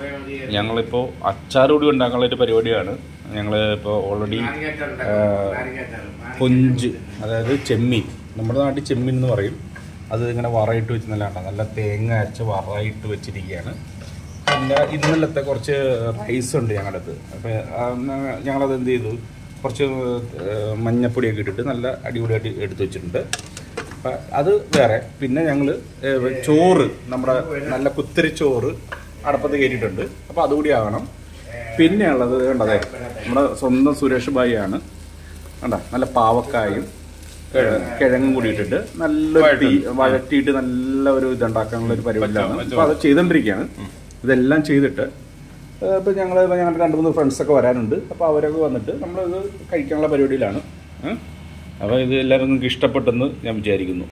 ഞങ്ങളിപ്പോൾ അച്ചാർ കൂടി ഉണ്ടാക്കാനുള്ള ഒരു പരിപാടിയാണ് ഞങ്ങൾ ഇപ്പോൾ ഓൾറെഡി കൊഞ്ച് അതായത് ചെമ്മീൻ നമ്മുടെ നാട്ടിൽ ചെമ്മീൻ എന്ന് പറയും അത് ഇങ്ങനെ വറയിട്ട് വെച്ച് നല്ല കണ്ടോ, നല്ല തേങ്ങ അരച്ച് വറയിട്ട് വെച്ചിരിക്കുകയാണ് പിന്നെ ഇന്നലത്തെ കുറച്ച് റൈസ് ഉണ്ട് ഞങ്ങളുടെ അടുത്ത് അപ്പോൾ ഞങ്ങളത് എന്ത് ചെയ്തു കുറച്ച് ഏഹ്, മഞ്ഞപ്പൊടിയൊക്കെ ഇട്ടിട്ട് നല്ല അടിപൊളിയായിട്ട് എടുത്ത് വെച്ചിട്ടുണ്ട് അപ്പം അത് വേറെ പിന്നെ ഞങ്ങൾ ചോറ് നമ്മുടെ നല്ല കുത്തിരി ചോറ് അടപ്പത്ത് കയറ്റിയിട്ടുണ്ട് അപ്പോൾ അതുകൂടി ആകണം പിന്നെ ഉള്ളത് കണ്ടതേ നമ്മുടെ സ്വന്തം സുരേഷ് ഭായി ആണ് കണ്ട നല്ല പാവക്കായും കിഴ- കിഴങ്ങും കൂടി ഇട്ടിട്ട് നല്ലൊരു തീ വഴറ്റിയിട്ട് നല്ല ഒരു ഇതുണ്ടാക്കാനുള്ള ഒരു പരിപാടിയിലാണ് അപ്പോൾ അത് ചെയ്തുകൊണ്ടിരിക്കുകയാണ് ഇതെല്ലാം ചെയ്തിട്ട് ഇപ്പം ഞങ്ങൾ ഞങ്ങളുടെ രണ്ട് മൂന്ന് ഫ്രണ്ട്സൊക്കെ വരാനുണ്ട് അപ്പോൾ അവരൊക്കെ വന്നിട്ട് നമ്മളിത് കഴിക്കാനുള്ള പരിപാടിയിലാണ് അപ്പോൾ ഇത് എല്ലാവരും നിങ്ങൾക്ക് ഇഷ്ടപ്പെട്ടെന്ന് ഞാൻ വിചാരിക്കുന്നു